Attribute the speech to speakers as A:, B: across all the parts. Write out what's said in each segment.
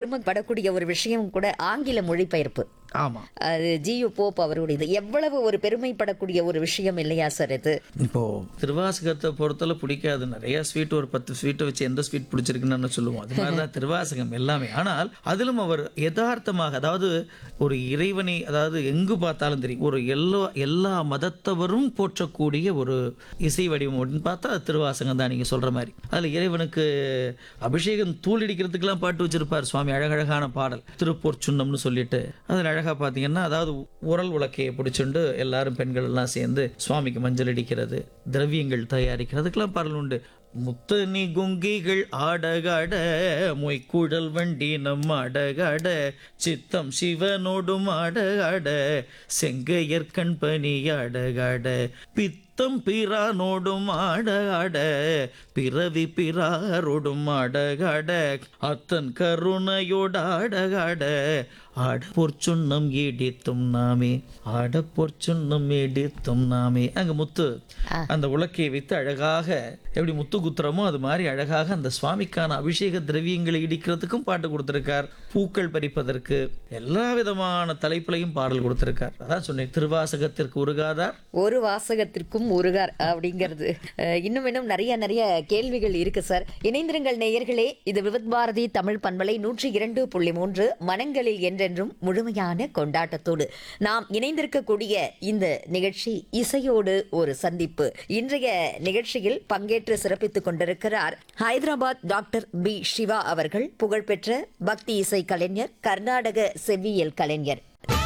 A: பெருமைப்படக்கூடிய ஒரு விஷயம் கூட ஆங்கில மொழிபெயர்ப்பு
B: ஆமா
A: அது ஜியு போப் அவருடையது எவ்வளவு ஒரு பெருமைப்படக்கூடிய ஒரு விஷயம் இல்லையா சார் இது
B: இப்போ திருவாசகத்தை பொறுத்தல பிடிக்காது நிறைய ஸ்வீட் ஒரு பத்து ஸ்வீட்டை வச்சு எந்த ஸ்வீட் பிடிச்சிருக்குன்னு சொல்லுவோம் அது மாதிரி தான் திருவாசகம் எல்லாமே ஆனால் அதிலும் அவர் யதார்த்தமாக அதாவது ஒரு இறைவனை அதாவது எங்கு பார்த்தாலும் தெரியும் ஒரு எல்லா எல்லா மதத்தவரும் போற்றக்கூடிய ஒரு இசை வடிவம் அப்படின்னு பார்த்தா அது திருவாசகம் தான் நீங்க சொல்ற மாதிரி அதுல இறைவனுக்கு அபிஷேகம் தூள் அடிக்கிறதுக்கெல்லாம் பாட்டு வச்சிருப்பார் சுவாமி அழகழகான பாடல் திருப்போர் சுண்ணம்னு சொல்லிட்டு அதில் அழகா பார்த்தீங்கன்னா அதாவது உரல் உலக்கையை பிடிச்சுண்டு எல்லாரும் பெண்கள் எல்லாம் சேர்ந்து சுவாமிக்கு மஞ்சள் அடிக்கிறது திரவியங்கள் தயாரிக்கிறதுக்கெல்லாம் பாடல் உண்டு முத்தனி குங்கிகள் ஆடகாட மொய்க்குழல் வண்டி நம் ஆடகாட சித்தம் சிவனோடும் ஆடகாட செங்கையற்கண் பனி ஆடகாட பித்தம் பிரானோடும் ஆடகாட பிறவி பிறாரோடும் ஆடகாட அத்தன் கருணையோடாடகாட ஆட பொற்சுண்ணம் ஈடித்தும் நாமே ஆட பொற்சுண்ணம் ஈடித்தும் நாமே அங்க முத்து அந்த உலக்கையை வைத்து அழகாக எப்படி முத்து குத்துறமோ அது மாதிரி அழகாக அந்த சுவாமிக்கான அபிஷேக திரவியங்களை இடிக்கிறதுக்கும் பாட்டு கொடுத்திருக்கார் பூக்கள் பறிப்பதற்கு எல்லா விதமான தலைப்புலையும் பாடல் கொடுத்திருக்கார் அதான் சொன்னேன் திருவாசகத்திற்கு உருகாதார்
A: ஒரு வாசகத்திற்கும் உருகார் அப்படிங்கிறது அஹ், இன்னும் இன்னும் நிறைய நிறைய கேள்விகள் இருக்கு சார் இணைந்திருங்கள் நேயர்களே இது விவித் பாரதி தமிழ் பண்பலை நூற்றி இரண்டு புள்ளி மூன்று மனங்களில் என்றென்றும் முழுமையான கொண்டாட்டத்தோடு நாம் இணைந்திருக்கக்கூடிய இந்த நிகழ்ச்சி இசையோடு ஒரு சந்திப்பு இன்றைய நிகழ்ச்சியில் பங்கேற்று சிறப்பித்துக் கொண்டிருக்கிறார் ஹைதராபாத் டாக்டர் பி சிவா அவர்கள் புகழ்பெற்ற பக்தி இசை கலைஞர் கர்நாடக செவ்வியல் கலைஞர்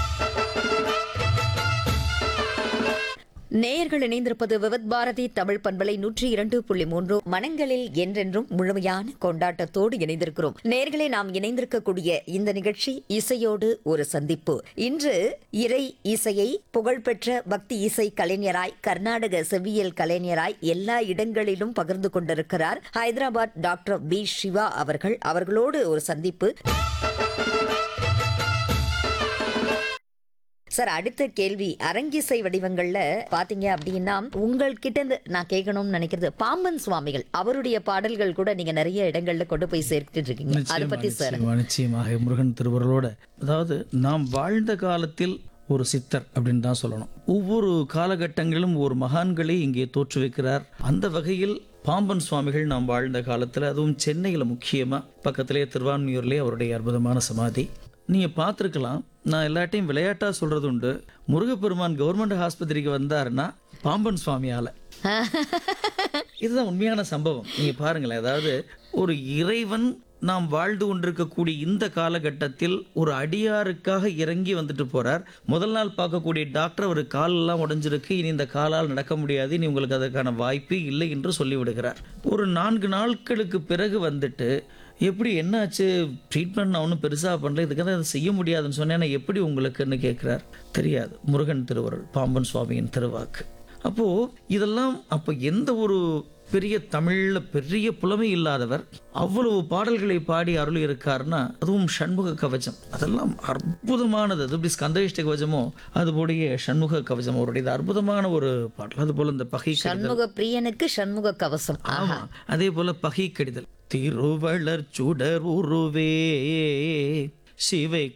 A: நேயர்கள் இணைந்திருப்பது விவத் பாரதி தமிழ் பண்பலை நூற்றி இரண்டு புள்ளி மூன்று மனங்களில் என்றென்றும் முழுமையான கொண்டாட்டத்தோடு இணைந்திருக்கிறோம் நேயர்களே நாம் இணைந்திருக்கக்கூடிய இந்த நிகழ்ச்சி இசையோடு ஒரு சந்திப்பு இன்று இறை இசையை புகழ்பெற்ற பக்தி இசை கலைஞராய் கர்நாடக செவ்வியல் கலைஞராய் எல்லா இடங்களிலும் பகிர்ந்து கொண்டிருக்கிறார் ஹைதராபாத் டாக்டர் பி சிவா அவர்கள் அவர்களோடு ஒரு சந்திப்பு சார் அடுத்த கேள்வி அரங்கிசை வடிவங்கள்ல பாத்தீங்க அப்படின்னா உங்கள்கிட்ட இருந்து நான் கேட்கணும்னு நினைக்கிறது பாம்பன் சுவாமிகள் அவருடைய பாடல்கள் கூட நீங்க நிறைய இடங்கள்ல கொண்டு போய் சேர்த்துட்டு இருக்கீங்க அதை பத்தி சார்
B: நிச்சயமா, நிச்சயமாக முருகன் திருவருளோட அதாவது நாம் வாழ்ந்த காலத்தில் ஒரு சித்தர் அப்படின்னு தான் சொல்லணும் ஒவ்வொரு காலகட்டங்களிலும் ஒரு மகான்களை இங்கே தோற்றுவிக்கிறார் அந்த வகையில் பாம்பன் சுவாமிகள் நாம் வாழ்ந்த காலத்தில் அதுவும் சென்னையில் முக்கியமாக பக்கத்திலே திருவான்மியூர்லேயே அவருடைய அற்புதமான சமாதி நீங்கள் பார்த்துருக்கலாம் நான் எல்லாட்டையும் விளையாட்டாக சொல்கிறது உண்டு முருகப்பெருமான் கவர்மெண்ட் ஆஸ்பத்திரிக்கு வந்தாருன்னா பாம்பன் சுவாமியால் இதுதான் உண்மையான சம்பவம் நீங்க பாருங்களேன் அதாவது ஒரு இறைவன் நாம் வாழ்ந்து கொண்டிருக்கக்கூடிய இந்த காலகட்டத்தில் ஒரு அடியாருக்காக இறங்கி வந்துட்டு போறார் முதல் நாள் பார்க்கக்கூடிய டாக்டர் ஒரு காலெல்லாம் உடைஞ்சிருக்கு இனி இந்த காலால் நடக்க முடியாது இனி உங்களுக்கு அதற்கான வாய்ப்பு இல்லை என்று சொல்லிவிடுகிறார் ஒரு நான்கு நாட்களுக்கு பிறகு வந்துட்டு எப்படி என்னாச்சு ட்ரீட்மெண்ட் நான் ஒன்றும் பெருசாக பண்ணல இதுக்கு தான் செய்ய முடியாதுன்னு சொன்னேன் எப்படி உங்களுக்குன்னு கேட்குறார் தெரியாது முருகன் திருவருள் பாம்பன் சுவாமியின் திருவாக்கு அப்போ இதெல்லாம் அப்போ எந்த ஒரு பெரிய தமிழ்ல பெரிய புலமை இல்லாதவர் அவ்வளவு பாடல்களை பாடி அருள் இருக்காருன்னா அதுவும் சண்முக கவச்சம் அதெல்லாம் அற்புதமானது அது எப்படி ஸ்கந்தயிஷ்ட கவச்சமோ அதுபோடைய சண்முக கவச்சம் அவருடைய அற்புதமான ஒரு பாடல் அது போல இந்த பகை கடிதல்
A: சண்முக பிரியனுக்கு சண்முக கவசம்
B: ஆமா அதே போல பகை கடிதல் திருவளர் சுடர் உருவே சிவை